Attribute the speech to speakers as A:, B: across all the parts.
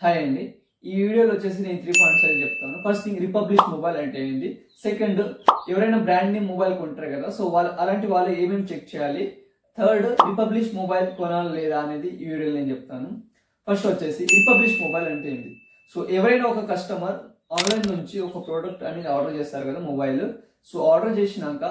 A: hi అండి ఈ వీడియోలో వచ్చేసి నేను త్రీ పాయింట్స్ అని చెప్తాను ఫస్ట్ థింగ్ రిపబ్లిష్ మొబైల్ అంటే ఏంటి సెకండ్ ఎవరైనా బ్రాండ్ నేమ్ మొబైల్ కొంటారు కదా సో వాళ్ళు అలాంటి వాళ్ళు ఏమేమి చెక్ చేయాలి థర్డ్ రిపబ్లిష్ మొబైల్ కొనాలి లేదా అనేది ఈ వీడియోలో నేను చెప్తాను ఫస్ట్ వచ్చేసి రిపబ్లిష్ మొబైల్ అంటే ఏంటి సో ఎవరైనా ఒక కస్టమర్ ఆన్లైన్ నుంచి ఒక ప్రోడక్ట్ అనేది ఆర్డర్ చేస్తారు కదా మొబైల్ సో ఆర్డర్ చేసినాక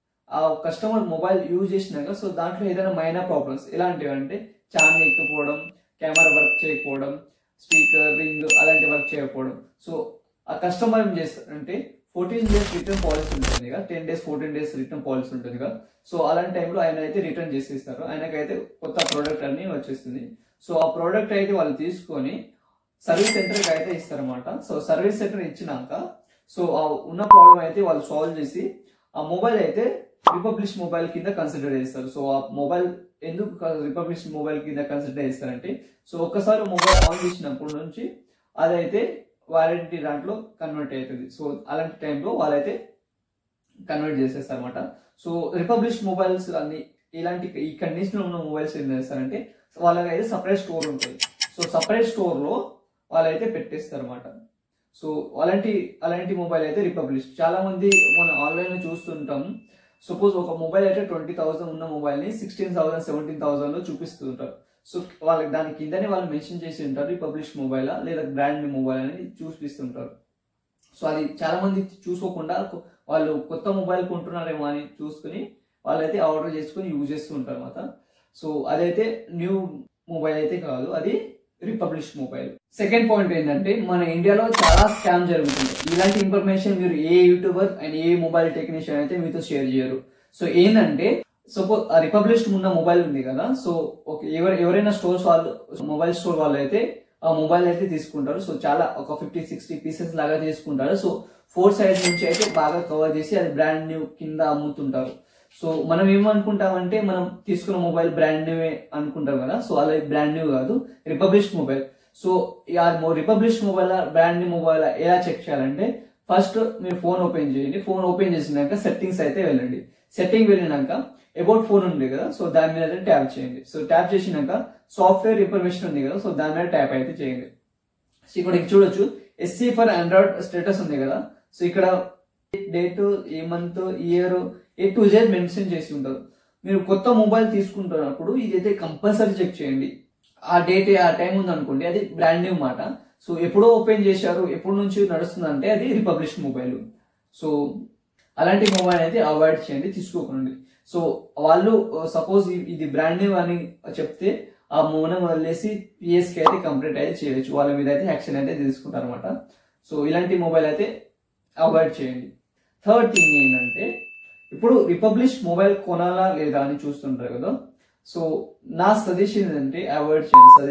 A: ఆ కస్టమర్ మొబైల్ యూజ్ చేసినాక సో దాంట్లో ఏదైనా మైనర్ ప్రాబ్లమ్స్ ఎలాంటివి అంటే ఛార్జ్ ఎక్కపోవడం కెమెరా వర్క్ చేయకపోవడం స్పీకర్ రింగ్ అలాంటి వర్క్ చేయకపోవడం సో ఆ కస్టమర్ ఏం చేస్తారంటే ఫోర్టీన్ డేస్ రిటర్న్ పాలసీ ఉంటుంది కదా ten days fourteen days return policy ఉంటుంది కదా సో అలాంటి టైంలో ఆయన అయితే రిటర్న్ చేసేస్తారు ఆయనకైతే కొత్త ప్రోడక్ట్ అన్ని వచ్చేస్తుంది సో ఆ ప్రోడక్ట్ అయితే వాళ్ళు తీసుకొని సర్వీస్ సెంటర్కి అయితే ఇస్తారన్నమాట సో సర్వీస్ సెంటర్ ఇచ్చినాక సో ఆ ఉన్న ప్రాబ్లం అయితే వాళ్ళు సాల్వ్ చేసి ఆ మొబైల్ అయితే రిపబ్లిష్ మొబైల్ కింద కన్సిడర్ చేస్తారు సో ఆ మొబైల్ ఎందుకు రిపబ్లిష్ మొబైల్ కింద కన్సిడర్ చేస్తారంటే సో ఒక్కసారి మొబైల్ ఆన్ చేసినప్పటి నుంచి అదైతే వారంటీ దాంట్లో కన్వర్ట్ అవుతుంది సో అలాంటి టైంలో వాళ్ళైతే కన్వర్ట్ చేసేస్తారు అనమాట సో రిపబ్లిష్ మొబైల్స్ అన్ని ఇలాంటి ఈ కండిషన్ ఉన్న మొబైల్స్ ఏం చేస్తారంటే వాళ్ళకి అయితే సపరేట్ స్టోర్ ఉంటుంది సో సపరేట్ స్టోర్లో వాళ్ళైతే పెట్టేస్తారు అనమాట సో అలాంటి అలాంటి మొబైల్ అయితే రిపబ్లిష్ చాలా మంది మనం ఆన్లైన్లో చూస్తుంటాం సపోజ్ ఒక మొబైల్ అయితే ట్వంటీ థౌసండ్ ఉన్న మొబైల్ని సిక్స్టీన్ థౌసండ్ సెవెంటీన్ థౌసండ్లో చూపిస్తుంటారు సో వాళ్ళకి దాని కిందనే వాళ్ళు మెన్షన్ చేసి ఉంటారు రిపబ్లిష్ మొబైల్ లేదా బ్రాండ్ మొబైల్ అని చూపిస్తుంటారు సో అది చాలా మంది చూసుకోకుండా వాళ్ళు కొత్త మొబైల్ కొంటున్నారేమో అని చూసుకుని వాళ్ళైతే ఆర్డర్ చేసుకుని యూజ్ చేస్తూ ఉంటారు అన్నమాట సో అదైతే న్యూ మొబైల్ అయితే కాదు అది రిపబ్లిష్ మొబైల్ సెకండ్ పాయింట్ ఏంటంటే మన ఇండియాలో చాలా స్కామ్ జరుగుతుంది ఇలాంటి ఇన్ఫర్మేషన్ మీరు ఏ యూట్యూబర్ అండ్ ఏ మొబైల్ టెక్నీషియన్ అయితే మీతో షేర్ చేయరు సో ఏంటంటే సపోజ్ రిపబ్లిష్ ఉన్న మొబైల్ ఉంది కదా సో ఒక ఎవరు ఎవరైనా స్టోర్స్ వాళ్ళు మొబైల్ స్టోర్ వాళ్ళు అయితే ఆ మొబైల్ అయితే తీసుకుంటారు సో చాలా ఒక ఫిఫ్టీ సిక్స్టీ పీసెస్ లాగా తీసుకుంటారు సో ఫోర్ సైడ్ నుంచి అయితే బాగా కవర్ చేసి అది బ్రాండ్ న్యూ కింద అమ్ముతుంటారు సో మనం ఏమనుకుంటామంటే మనం తీసుకున్న మొబైల్ బ్రాండ్ న్యూవే అనుకుంటాం కదా సో అలా బ్రాండ్ న్యూ కాదు రిపబ్లిష్ మొబైల్ సో ఆ refurbish mobile brand new mobile ఎలా చెక్ చేయాలంటే ఫస్ట్ మీరు ఫోన్ ఓపెన్ చేయండి ఫోన్ ఓపెన్ చేసినాక సెట్టింగ్స్ అయితే వెళ్ళండి సెట్టింగ్ వెళ్ళినాక అబౌట్ ఫోన్ ఉంది కదా సో దాని మీద అయితే ట్యాప్ చేయండి సో ట్యాప్ చేసినాక సాఫ్ట్వేర్ ఇన్ఫర్మేషన్ ఉంది కదా సో దాని మీద ట్యాప్ అయితే చేయండి సో ఇక్కడ చూడొచ్చు ఎస్సీ ఫర్ ఆండ్రాయిడ్ స్టేటస్ ఉంది కదా సో ఇక్కడ డేట్ ఏ month year A to Z mention చేసి ఉంటారు మీరు కొత్త మొబైల్ తీసుకుంటున్నప్పుడు ఇదైతే కంపల్సరీ చెక్ చేయండి ఆ డేట్ ఆ టైం ఉంది అనుకోండి అది బ్రాండ్ న్యూ మాట సో ఎప్పుడో ఓపెన్ చేశారు ఎప్పటి నుంచి నడుస్తుందంటే అది రిపబ్లిష్ మొబైల్ సో అలాంటి మొబైల్ అయితే అవాయిడ్ చేయండి తీసుకోకండి సో వాళ్ళు సపోజ్ ఇది బ్రాండ్ న్యూ అని చెప్తే ఆ మౌనం వదిలేసి పిఎస్కి అయితే కంప్లీట్ అయితే చేయొచ్చు వాళ్ళ మీద అయితే యాక్షన్ అయితే తీసుకుంటారు అనమాట సో ఇలాంటి మొబైల్ అయితే అవాయిడ్ చేయండి థర్డ్ థింగ్ ఏంటంటే ఇప్పుడు రిపబ్లిష్ మొబైల్ కొనాలా లేదా అని చూస్తుంటారు కదా సో నా సజెషన్ ఏంటంటే అవాయిడ్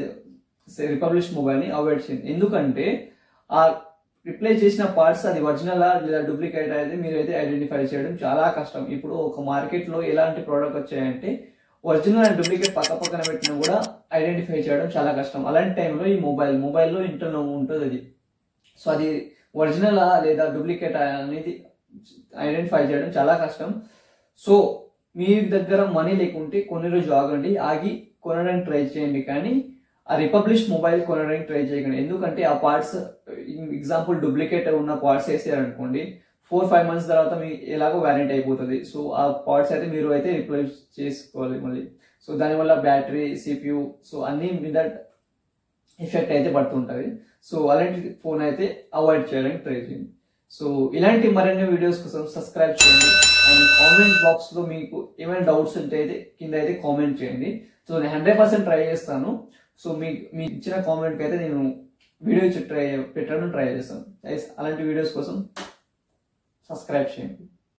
A: చేయండి రిపబ్లిష్ మొబైల్ని అవాయిడ్ చేయండి ఎందుకంటే ఆ రిప్లై చేసిన పార్ట్స్ అది ఒరిజినల్ లేదా డూప్లికేట్ అయితే మీరు అయితే ఐడెంటిఫై చేయడం చాలా కష్టం ఇప్పుడు ఒక మార్కెట్లో ఎలాంటి ప్రోడక్ట్ వచ్చాయంటే ఒరిజినల్ అండ్ డూప్లికేట్ పక్క పక్కన పెట్టినా కూడా ఐడెంటిఫై చేయడం చాలా కష్టం అలాంటి టైంలో ఈ మొబైల్ మొబైల్లో ఇంటర్నో ఉంటుంది అది సో అది ఒరిజినల్ లేదా డూప్లికేట్ అనేది ఐడెంటిఫై చేయడం చాలా కష్టం సో మీ దగ్గర మనీ లేకుంటే కొన్ని రోజు ఆగండి ఆగి కొనడానికి ట్రై చేయండి కానీ ఆ రిపబ్లిష్ మొబైల్ కొనడానికి ట్రై చేయకండి ఎందుకంటే ఆ పార్ట్స్ ఎగ్జాంపుల్ డూప్లికేట్ ఉన్న పార్ట్స్ వేసారనుకోండి ఫోర్ ఫైవ్ మంత్స్ తర్వాత మీ ఎలాగో వ్యారెంటీ అయిపోతుంది సో ఆ పార్ట్స్ అయితే మీరు అయితే రిప్లేస్ చేసుకోవాలి మళ్ళీ సో దానివల్ల బ్యాటరీ సిపియు సో అన్ని మీద ఎఫెక్ట్ అయితే పడుతుంటుంది సో అలాంటి ఫోన్ అయితే అవాయిడ్ చేయడానికి ట్రై చేయండి సో ఇలాంటి మరిన్ని వీడియోస్ కోసం సబ్స్క్రైబ్ చేయండి అండ్ కామెంట్ బాక్స్లో మీకు ఏమైనా డౌట్స్ ఉంటే అయితే కింద అయితే కామెంట్ చేయండి సో నేను హండ్రెడ్ పర్సెంట్ ట్రై చేస్తాను సో మీ మీకు ఇచ్చిన కామెంట్కి అయితే నేను వీడియో ఇచ్చి ట్రై పెట్టడం ట్రై చేస్తాను అలాంటి వీడియోస్ కోసం సబ్స్క్రైబ్ చేయండి